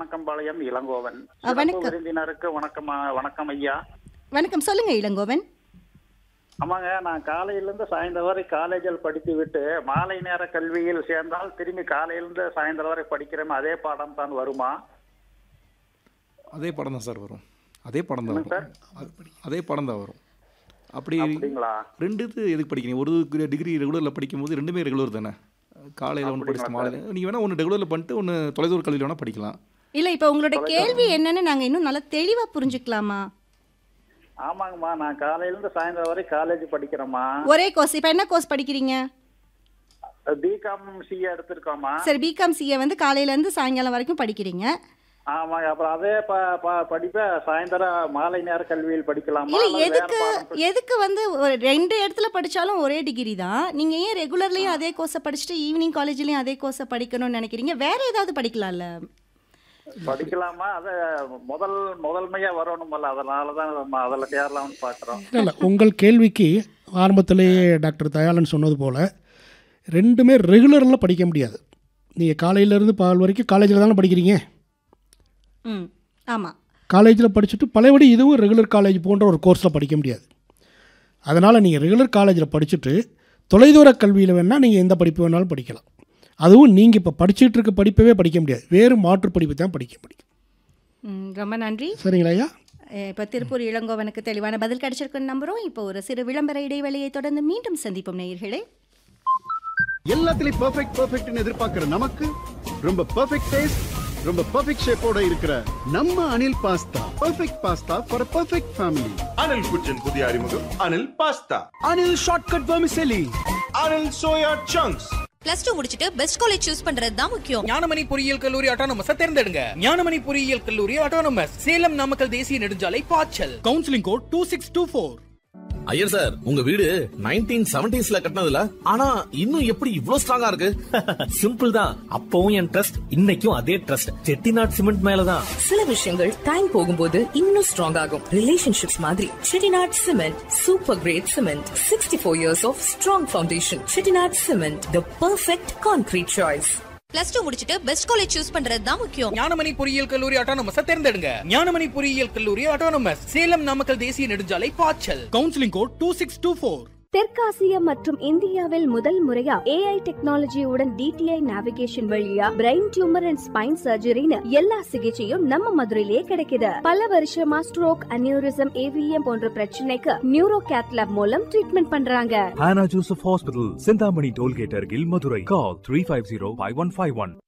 கணக்கம்பாளையம் இளங்கோவன் அ, சிறப்பு வணக்கம். விருந்தினருக்கு வணக்கம் அ, வணக்கம் ஐயா வணக்கம் சொல்லுங்க இளங்கோவன் ஆமாங்க நான் காலையிலிருந்து சாயந்தரம் வரை காலேஜில் படித்து விட்டு மாலை நேர கல்வியில் சேர்ந்தால் திரும்பி காலையிலிருந்து சாயந்தரம் வரை படிக்கிறோம் அதே பாடம் தான் வருமா அதே படம் தான் சார் வரும் அதே படம் தான் சார்? வரும் அது- அதே படம் தான் வரும் அப்படி அப்படிங்களா ரெண்டு இது எதுக்கு படிக்கிறீங்க ஒரு டிகிரி ரெகுலரில் படிக்கும்போது ரெண்டுமே ரெகுலர் தானே காலையில் ஒன்று படிச்சுட்டு மாலையில் நீங்கள் வேணால் ஒன்று ரெகுலரில் பண்ணிட்டு ஒன்று தொலைதூர கல்வியில் வேணால் படிக்கலாம் இல்ல இப்ப உங்களோட கேள்வி என்னன்னு நாங்க இன்னும் நல்லா தெளிவா புரிஞ்சுக்கலாமா ஆமாங்கம்மா நான் காலையிலிருந்து சாயந்தரம் வரை காலேஜ் படிக்கிறேம்மா ஒரே கோர்ஸ் இப்ப என்ன கோர்ஸ் படிக்கிறீங்க பிகாம் சிஏ எடுத்திருக்கோம்மா சரி பிகாம் சிஏ வந்து காலையில இருந்து சாயங்காலம் வரைக்கும் படிக்கிறீங்க ஆமாங்க அப்புறம் அதே ப- ப- படிப்பை சாயந்தரம் மாலை நேர கல்வியில் படிக்கலாமா இல்ல அல்லது வேற எதுக்கு பாடம் எதுக்கு வந்து ஒரு ரெண்டு இடத்துல படிச்சாலும் ஒரே டிகிரி தான் நீங்க ஏன் ரெகுலர்லயும் அதே கோர்ஸை படிச்சுட்டு ஈவினிங் காலேஜ்லயும் அதே கோர்ஸை படிக்கணும்னு நினைக்கிறீங்க வேற ஏதாவது படிக்கலாம்ல படிக்கலாமா அத முதல் முதன்மையா வரணுமல்ல அதனாலதான் நம்ம அதுல சேரலாம்னு பாக்குறோம் இல்லை இல்லை உங்கள் கேள்விக்கு ஆரம்பத்திலேயே டாக்டர் தயாளன் சொன்னது போல் ரெண்டுமே ரெகுலரில் படிக்க முடியாது நீங்கள் காலையிலேருந்து பால் வரைக்கும் காலேஜில் தானே படிக்கிறீங்க ம் ஆமா காலேஜில் படிச்சுட்டு பழையபடி இதுவும் ரெகுலர் காலேஜ் போன்ற ஒரு கோர்ஸில் படிக்க முடியாது அதனால் நீங்கள் ரெகுலர் காலேஜில் படிச்சுட்டு தொலைதூர கல்வியில் வேணால் நீங்கள் எந்த படிப்பு வேணாலும் படிக்கலாம் அதுவும் நீங்கள் இப்போ படிச்சுட்டு இருக்க படிப்பவே படிக்க முடியாது வேறு மாற்று படிப்பு தான் படிக்க முடியும் ம், ரொம்ப நன்றி சரிங்களா ஐயா அஹ் இப்ப திருப்பூர் இளங்கோவனுக்கு தெளிவான பதில் கிடைச்சிருக்குன்னு நம்புறோம் இப்போ ஒரு சிறு விளம்பர இடைவெளியை தொடர்ந்து மீண்டும் சந்திப்போம் நேயர்களே எல்லாத்துலயும் பெர்ஃபெக்ட் பெர்ஃபெக்ட்னு எதிர்பார்க்கிற நமக்கு ரொம்ப பெர்ஃபெக்ட் டேஸ்ட் ரொம்ப பெர்ஃபெக்ட் ஷேப்போட இருக்கிற நம்ம Anil pasta perfect pasta for perfect family Anil kitchen புதிய அறிமுகம் Anil pasta Anil shortcut vermicelli Anil soya chunks plus two முடிச்சிட்டு பெஸ்ட் காலேஜ் சூஸ் பண்றது தான் முக்கியம் ஞானமணி பொறியியல் கல்லூரி அட்டானமஸ் தேர்ந்தெடுங்க ஞானமணி பொறியியல் கல்லூரி அட்டானமஸ் சேலம் நாமக்கல் தேசிய நெடுஞ்சாலை பாய்ச்சல் counselling code two six two four Iyer sir உங்க வீடு நைன்டீன் செவன்டிஸ்ல கட்டினதுல ஆனா இன்னும் எப்படி இவ்ளோ ஸ்ட்ராங்கா இருக்கு சிம்பிள் தான் அப்பவும் என் ட்ரஸ்ட் இன்னைக்கும் அதே ட்ரஸ்ட் செட்டிநாட் சிமெண்ட் மேலதான் சில விஷயங்கள் டைம் போகும்போது இன்னும் ஸ்ட்ராங் ஆகும் ரிலேஷன்ஷிப்ஸ் மாதிரி Chettinad cement super grade cement sixty four years of strong foundation Chettinad cement the perfect concrete choice plus two முடிச்சிட்டு பெஸ்ட் காலேஜ் சூஸ் பண்றது தான் முக்கியம் ஞானமணி பொறியியல் கல்லூரி அட்டானமஸ் தேர்ந்தெடுங்க ஞானமணி பொறியியல் கல்லூரி அட்டானமஸ் சேலம் நாமக்கல் தேசிய நெடுஞ்சாலை பாய்ச்சல் counselling code two six two four தெற்காசியா மற்றும் இந்தியாவில் முதல் முறையா ஏஐ டெக்னாலஜியுடன் டிடிஐ நேவிகேஷன் வழியா பிரெயின் டியூமர் அண்ட் ஸ்பைன் சர்ஜரின்னு எல்லா சிகிச்சையும் நம்ம மதுரையிலே கிடைக்குது பல வருஷமா ஸ்ட்ரோக் அனியூரிசம் ஏவிஎம் போன்ற பிரச்சனைக்கு நியூரோ கேத்லாப் மூலம் ட்ரீட்மெண்ட் பண்றாங்க Hannah Joseph Hospital, Sindhamani Tollgate, Argil, Madurai. Call 350 5151.